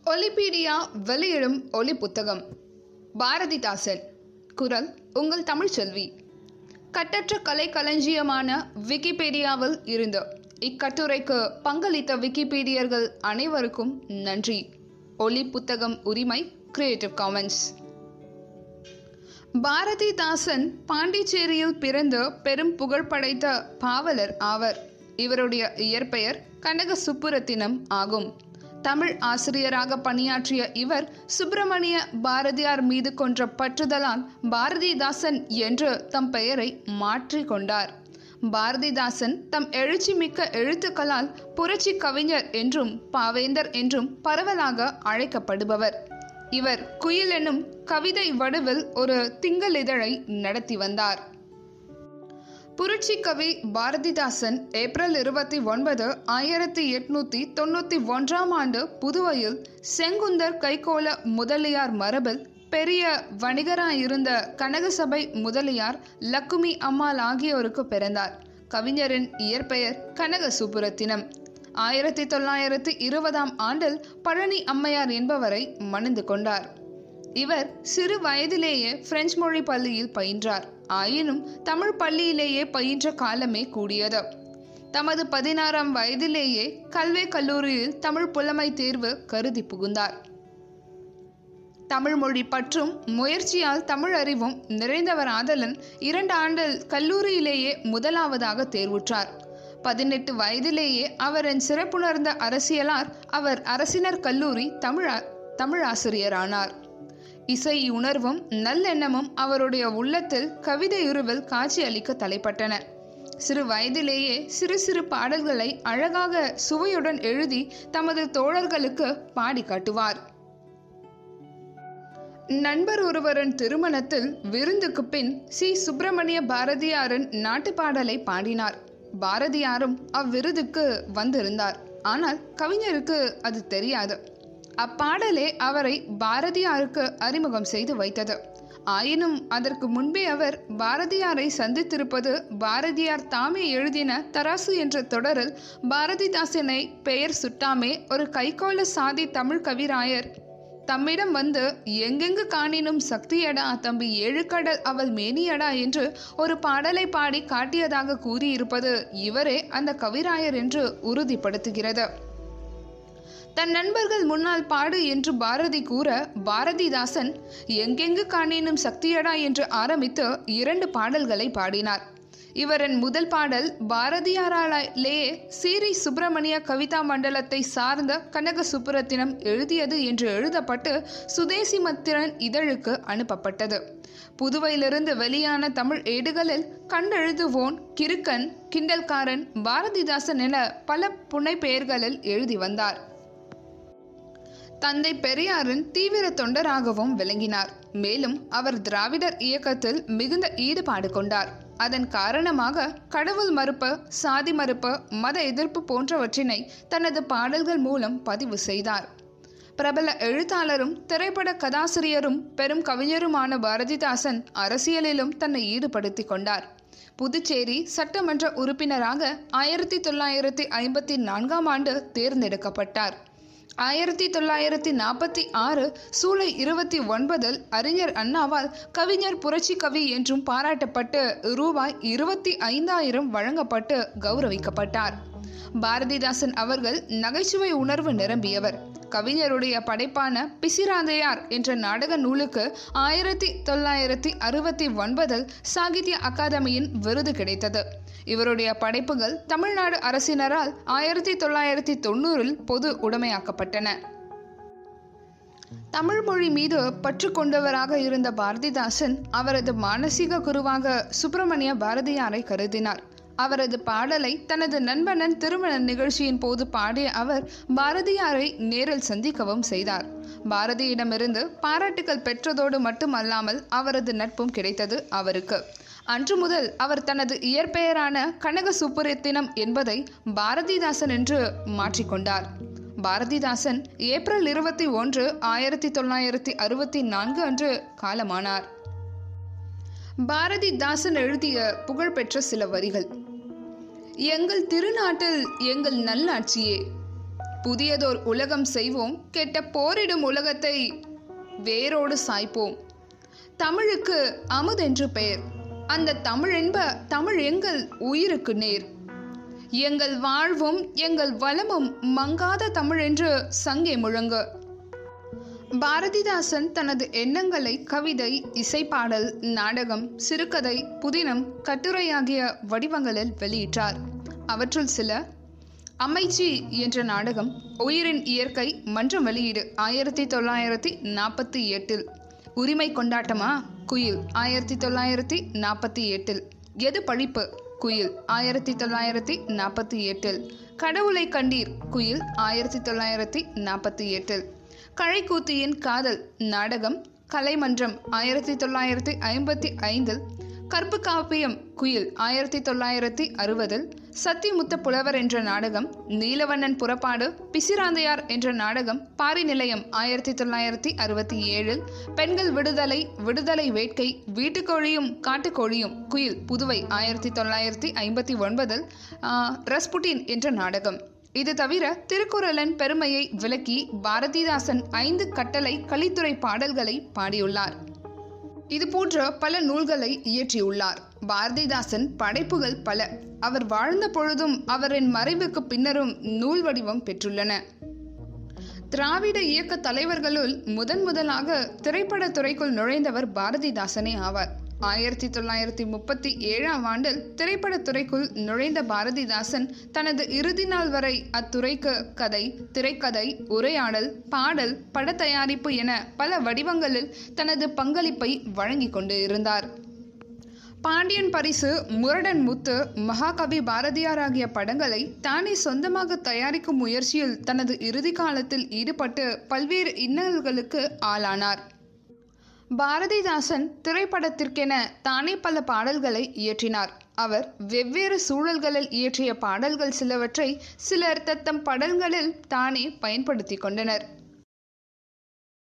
ஒலிபீடியா வெளியிடும் ஒலி புத்தகம் பாரதிதாசன் குரல் உங்கள் தமிழ்ச்செல்வி கட்டற்ற கலை களஞ்சியமான விக்கிபீடியாவில் இருந்து இக்கட்டுரைக்கு பங்களித்த விக்கிபீடியர்கள் அனைவருக்கும் நன்றி ஒலி புத்தகம் உரிமை கிரியேட்டிவ் காமன்ஸ் பாரதிதாசன் பாண்டிச்சேரியில் பிறந்து பெரும் புகழ் படைத்த பாவலர் ஆவர் இவருடைய இயற்பெயர் கனக சுப்புரத்தினம் ஆகும் தமிழ் ஆசிரியராக பணியாற்றிய இவர் சுப்பிரமணிய பாரதியார் மீது கொன்ற பற்றுதலால் பாரதிதாசன் என்று தம் பெயரை மாற்றிக் கொண்டார் பாரதிதாசன் தம் எழுச்சி மிக்க எழுத்துக்களால் புரட்சி கவிஞர் என்றும் பாவேந்தர் என்றும் பரவலாக அழைக்கப்படுபவர் இவர் குயில் எனும் கவிதை வடிவில் ஒரு திங்கள் இதழை நடத்தி வந்தார் புரட்சி கவி பாரதிதாசன் ஏப்ரல் இருபத்தி ஒன்பது ஆயிரத்தி எட்நூத்தி தொண்ணூத்தி ஒன்றாம் ஆண்டு புதுவையில் செங்குந்தர் கைகோல முதலியார் மரபில் பெரிய வணிகராயிருந்த கனகசபை முதலியார் லக்குமி அம்மாள் ஆகியோருக்கு பிறந்தார் கவிஞரின் இயற்பெயர் கனக சுப்புரத்தினம் ஆயிரத்தி தொள்ளாயிரத்தி இருபதாம் ஆண்டில் பழனி அம்மையார் என்பவரை மணந்து கொண்டார் இவர் சிறு வயதிலேயே பிரெஞ்சு மொழி பள்ளியில் பயின்றார் ஆயினும் தமிழ் பள்ளியிலேயே பயின்ற காலமே கூடியது தமது பதினாறாம் வயதிலேயே கல்வி கல்லூரியில் தமிழ் புலமை தேர்வு கருதி புகுந்தார் தமிழ் மொழி பற்றும் முயற்சியால் தமிழ் அறிவும் நிறைந்தவர் ஆதலன் இரண்டு ஆண்டில் கல்லூரியிலேயே முதலாவதாக தேர்வுற்றார் பதினெட்டு வயதிலேயே அவரின் சிறப்புணர்ந்த அரசியலார் அவர் அரசினர் கல்லூரி தமிழ் தமிழ் ஆசிரியரானார் இசை உணர்வும் நல்லெண்ணமும் அவருடைய உள்ளத்தில் கவிதையுருவில் காட்சியளிக்க தலைப்பட்டன சிறு வயதிலேயே சிறு சிறு பாடல்களை அழகாக சுவையுடன் எழுதி தமது தோழர்களுக்கு பாடி காட்டுவார் நண்பர் ஒருவரின் திருமணத்தில் விருந்துக்கு பின் சி சுப்பிரமணிய பாரதியாரின் நாட்டு பாடலை பாடினார் பாரதியாரும் அவ்விருதுக்கு வந்திருந்தார் ஆனால் கவிஞருக்கு அது தெரியாது அப்பாடலே அவரை பாரதியாருக்கு அறிமுகம் செய்து வைத்தது ஆயினும் அதற்கு முன்பே அவர் பாரதியாரை சந்தித்திருப்பது பாரதியார் தாமே எழுதின தராசு என்ற தொடரில் பாரதிதாசனை பெயர் சுட்டாமே ஒரு கைகோள சாதி தமிழ் கவிராயர் தம்மிடம் வந்து எங்கெங்கு காணினும் சக்தியடா தம்பி ஏழுக்கடல் அவள் மேனியடா என்று ஒரு பாடலை பாடி காட்டியதாக கூறியிருப்பது இவரே அந்த கவிராயர் என்று உறுதிப்படுத்துகிறது தன் நண்பர்கள் முன்னால் பாடு என்று பாரதி கூற பாரதிதாசன் எங்கெங்கு காணினும் சக்தியடா என்று ஆரம்பித்து இரண்டு பாடல்களை பாடினார் இவரின் முதல் பாடல் பாரதியாராலேயே சீரி சுப்பிரமணிய கவிதா மண்டலத்தை சார்ந்த கனக சுப்புரத்தினம் எழுதியது என்று எழுதப்பட்டு சுதேசி மத்திரன் இதழுக்கு அனுப்பப்பட்டது புதுவையிலிருந்து வெளியான தமிழ் ஏடுகளில் கண்டெழுதுவோன் கிறுக்கன் கிண்டல்காரன் பாரதிதாசன் என பல புனை பெயர்களில் எழுதி வந்தார் தந்தை பெரியாரின் தீவிர தொண்டராகவும் விளங்கினார் மேலும் அவர் திராவிடர் இயக்கத்தில் மிகுந்த ஈடுபாடு கொண்டார் அதன் காரணமாக கடவுள் மறுப்பு சாதி மறுப்பு மத எதிர்ப்பு போன்றவற்றினை தனது பாடல்கள் மூலம் பதிவு செய்தார் பிரபல எழுத்தாளரும் திரைப்பட கதாசிரியரும் பெரும் கவிஞருமான பாரதிதாசன் அரசியலிலும் தன்னை ஈடுபடுத்தி கொண்டார் புதுச்சேரி சட்டமன்ற உறுப்பினராக ஆயிரத்தி தொள்ளாயிரத்தி ஐம்பத்தி நான்காம் ஆண்டு தேர்ந்தெடுக்கப்பட்டார் ஆயிரத்தி தொள்ளாயிரத்தி நாற்பத்தி ஆறு சூலை இருபத்தி ஒன்பதில் அறிஞர் அண்ணாவால் கவிஞர் புரட்சி கவி என்றும் பாராட்டப்பட்டு ரூபாய் இருபத்தி ஐந்தாயிரம் வழங்கப்பட்டு கௌரவிக்கப்பட்டார் பாரதிதாசன் அவர்கள் நகைச்சுவை உணர்வு நிரம்பியவர் கவிஞருடைய படைப்பான பிசிராந்தையார் என்ற நாடக நூலுக்கு ஆயிரத்தி தொள்ளாயிரத்தி அறுபத்தி ஒன்பதில் சாகித்ய அகாதமியின் விருது கிடைத்தது இவருடைய படைப்புகள் தமிழ்நாடு அரசினரால் ஆயிரத்தி தொள்ளாயிரத்தி தொண்ணூறில் பொது உடைமையாக்கப்பட்டன தமிழ் மொழி மீது பற்று கொண்டவராக இருந்த பாரதிதாசன் அவரது மானசீக குருவாக சுப்பிரமணிய பாரதியாரை கருதினார் அவரது பாடலை தனது நண்பனின் திருமண நிகழ்ச்சியின் போது பாடிய அவர் பாரதியாரை நேரில் சந்திக்கவும் செய்தார் பாரதியிடமிருந்து பாராட்டுகள் பெற்றதோடு மட்டுமல்லாமல் அவரது நட்பும் கிடைத்தது அவருக்கு அன்று முதல் அவர் தனது இயற்பெயரான கனக சுப்புரத்தினம் என்பதை பாரதிதாசன் என்று மாற்றிக்கொண்டார் பாரதிதாசன் ஏப்ரல் இருபத்தி ஒன்று ஆயிரத்தி தொள்ளாயிரத்தி அறுபத்தி நான்கு அன்று காலமானார் பாரதிதாசன் எழுதிய புகழ்பெற்ற சில வரிகள் எங்கள் திருநாட்டில் எங்கள் நல்லாட்சியே புதியதோர் உலகம் செய்வோம் கெட்ட போரிடும் உலகத்தை வேரோடு சாய்ப்போம் தமிழுக்கு அமுதென்று பெயர் அந்த தமிழென்ப தமிழ் எங்கள் உயிருக்கு நேர் எங்கள் வாழ்வும் எங்கள் வளமும் மங்காத தமிழ் என்று சங்கே முழங்க பாரதிதாசன் தனது எண்ணங்களை கவிதை இசைப்பாடல் நாடகம் சிறுகதை புதினம் கட்டுரை ஆகிய வடிவங்களில் வெளியிட்டார் அவற்றுள் சில அமைச்சி என்ற நாடகம் உயிரின் இயற்கை மன்றம் வெளியீடு ஆயிரத்தி தொள்ளாயிரத்தி நாற்பத்தி எட்டில் உரிமை கொண்டாட்டமா குயில் ஆயிரத்தி தொள்ளாயிரத்தி நாற்பத்தி எட்டில் எது பழிப்பு குயில் ஆயிரத்தி தொள்ளாயிரத்தி நாற்பத்தி எட்டில் கடவுளை கண்டீர் குயில் ஆயிரத்தி தொள்ளாயிரத்தி நாற்பத்தி எட்டில் கழைக்கூத்தியின் காதல் நாடகம் கலைமன்றம் ஆயிரத்தி தொள்ளாயிரத்தி ஐம்பத்தி ஐந்தில் கற்பு காப்பியம் குயில் ஆயிரத்தி தொள்ளாயிரத்தி அறுபதில் சத்திமுத்த புலவர் என்ற நாடகம் நீலவண்ணன் புறப்பாடு பிசிராந்தையார் என்ற நாடகம் பாரி நிலையம் ஆயிரத்தி தொள்ளாயிரத்தி அறுபத்தி ஏழில் பெண்கள் விடுதலை விடுதலை வேட்கை வீட்டுக்கோழியும் காட்டுக்கோழியும் குயில் புதுவை ஆயிரத்தி தொள்ளாயிரத்தி ஐம்பத்தி ஒன்பதில் ரஸ்புட்டின் என்ற நாடகம் இது தவிர திருக்குறளின் பெருமையை விளக்கி பாரதிதாசன் ஐந்து கட்டளை கலித்துறை பாடல்களை பாடியுள்ளார் இது போன்ற பல நூல்களை இயற்றியுள்ளார் பாரதிதாசன் படைப்புகள் பல அவர் வாழ்ந்த பொழுதும் அவரின் மறைவுக்கு பின்னரும் நூல் வடிவம் பெற்றுள்ளன திராவிட இயக்க தலைவர்களுள் முதன் முதலாக திரைப்படத் துறைக்குள் நுழைந்தவர் பாரதிதாசனே ஆவார் ஆயிரத்தி தொள்ளாயிரத்தி முப்பத்தி ஏழாம் ஆண்டில் திரைப்படத் துறைக்குள் நுழைந்த பாரதிதாசன் தனது இறுதி நாள் வரை அத்துறைக்கு கதை திரைக்கதை உரையாடல் பாடல் பட தயாரிப்பு என பல வடிவங்களில் தனது பங்களிப்பை வழங்கி கொண்டு இருந்தார் பாண்டியன் பரிசு முரடன் முத்து மகாகவி பாரதியார் ஆகிய படங்களை தானே சொந்தமாக தயாரிக்கும் முயற்சியில் தனது இறுதி காலத்தில் ஈடுபட்டு பல்வேறு இன்னல்களுக்கு ஆளானார் பாரதிதாசன் திரைப்படத்திற்கென தானே பல பாடல்களை இயற்றினார் அவர் வெவ்வேறு சூழல்களில் இயற்றிய பாடல்கள் சிலவற்றை சிலர் தத்தம் படல்களில் தானே பயன்படுத்தி கொண்டனர்